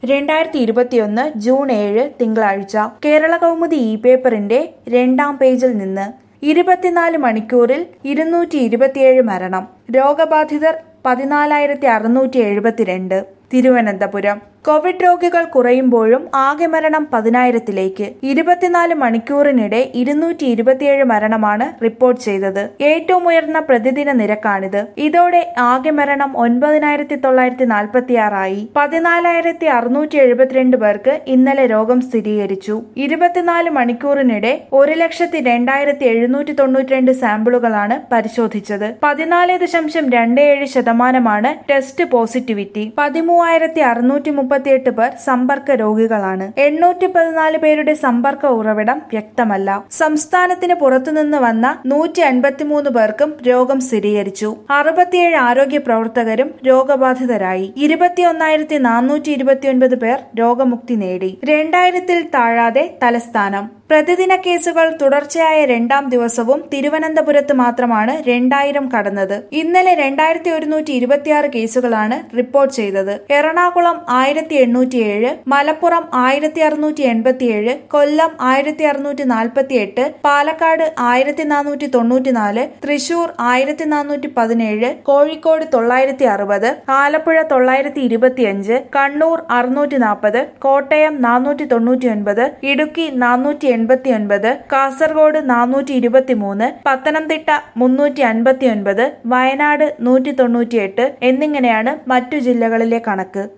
രണ്ടായിരത്തി ഇരുപത്തിയൊന്ന് ജൂൺ ഏഴ് തിങ്കളാഴ്ച കേരള കൗമുദി ഇ പേപ്പറിന്റെ രണ്ടാം പേജിൽ നിന്ന് ഇരുപത്തിനാല് മണിക്കൂറിൽ ഇരുന്നൂറ്റി ഇരുപത്തിയേഴ് മരണം രോഗബാധിതർ പതിനാലായിരത്തി അറുന്നൂറ്റി എഴുപത്തിരണ്ട് തിരുവനന്തപുരം കോവിഡ് രോഗികൾ കുറയുമ്പോഴും ആകെ മരണം പതിനായിരത്തിലേക്ക് ഇരുപത്തിനാല് മണിക്കൂറിനിടെ ഇരുന്നൂറ്റി ഇരുപത്തിയേഴ് മരണമാണ് റിപ്പോർട്ട് ചെയ്തത് ഏറ്റവും ഉയർന്ന പ്രതിദിന നിരക്കാണിത് ഇതോടെ ആകെ മരണം ഒൻപതിനായിരത്തി തൊള്ളായിരത്തി നാൽപ്പത്തിയാറായി പതിനാലായിരത്തി അറുന്നൂറ്റി എഴുപത്തിരണ്ട് പേർക്ക് ഇന്നലെ രോഗം സ്ഥിരീകരിച്ചു ഇരുപത്തിനാല് മണിക്കൂറിനിടെ ഒരു ലക്ഷത്തി രണ്ടായിരത്തി എഴുന്നൂറ്റി തൊണ്ണൂറ്റിരണ്ട് സാമ്പിളുകളാണ് പരിശോധിച്ചത് പതിനാല് ദശാംശം രണ്ട് ഏഴ് ശതമാനമാണ് ടെസ്റ്റ് പോസിറ്റിവിറ്റി പതിമൂവായിരത്തി അറുന്നൂറ്റി മുപ്പത്തിയെട്ട് പേർ സമ്പർക്ക രോഗികളാണ് എണ്ണൂറ്റി പതിനാല് പേരുടെ സമ്പർക്ക ഉറവിടം വ്യക്തമല്ല സംസ്ഥാനത്തിന് പുറത്തുനിന്ന് വന്ന നൂറ്റി അൻപത്തിമൂന്ന് പേർക്കും രോഗം സ്ഥിരീകരിച്ചു അറുപത്തിയേഴ് ആരോഗ്യ പ്രവർത്തകരും രോഗബാധിതരായി ഇരുപത്തിയൊന്നായിരത്തി നാനൂറ്റി ഇരുപത്തിയൊൻപത് പേർ രോഗമുക്തി നേടി രണ്ടായിരത്തിൽ താഴാതെ തലസ്ഥാനം പ്രതിദിന കേസുകൾ തുടർച്ചയായ രണ്ടാം ദിവസവും തിരുവനന്തപുരത്ത് മാത്രമാണ് രണ്ടായിരം കടന്നത് ഇന്നലെ രണ്ടായിരത്തി ഒരുന്നൂറ്റി ഇരുപത്തിയാറ് കേസുകളാണ് റിപ്പോർട്ട് ചെയ്തത് എറണാകുളം ആയിരത്തി എണ്ണൂറ്റിയേഴ് മലപ്പുറം ആയിരത്തി അറുന്നൂറ്റി എൺപത്തിയേഴ് കൊല്ലം ആയിരത്തി അറുന്നൂറ്റി നാൽപ്പത്തി എട്ട് പാലക്കാട് ആയിരത്തി നാനൂറ്റി തൊണ്ണൂറ്റിനാല് തൃശൂർ ആയിരത്തി നാനൂറ്റി പതിനേഴ് കോഴിക്കോട് തൊള്ളായിരത്തി അറുപത് ആലപ്പുഴ തൊള്ളായിരത്തി ഇരുപത്തിയഞ്ച് കണ്ണൂർ അറുന്നൂറ്റി നാൽപ്പത് കോട്ടയം നാനൂറ്റി തൊണ്ണൂറ്റി ഒൻപത് ഇടുക്കി നാനൂറ്റി എൺപത്തി ഒൻപത് കാസർഗോഡ് നാനൂറ്റി ഇരുപത്തി മൂന്ന് പത്തനംതിട്ട മുന്നൂറ്റി അൻപത്തി ഒൻപത് വയനാട് നൂറ്റി തൊണ്ണൂറ്റിയെട്ട് എന്നിങ്ങനെയാണ് മറ്റു ജില്ലകളിലെ കണക്ക്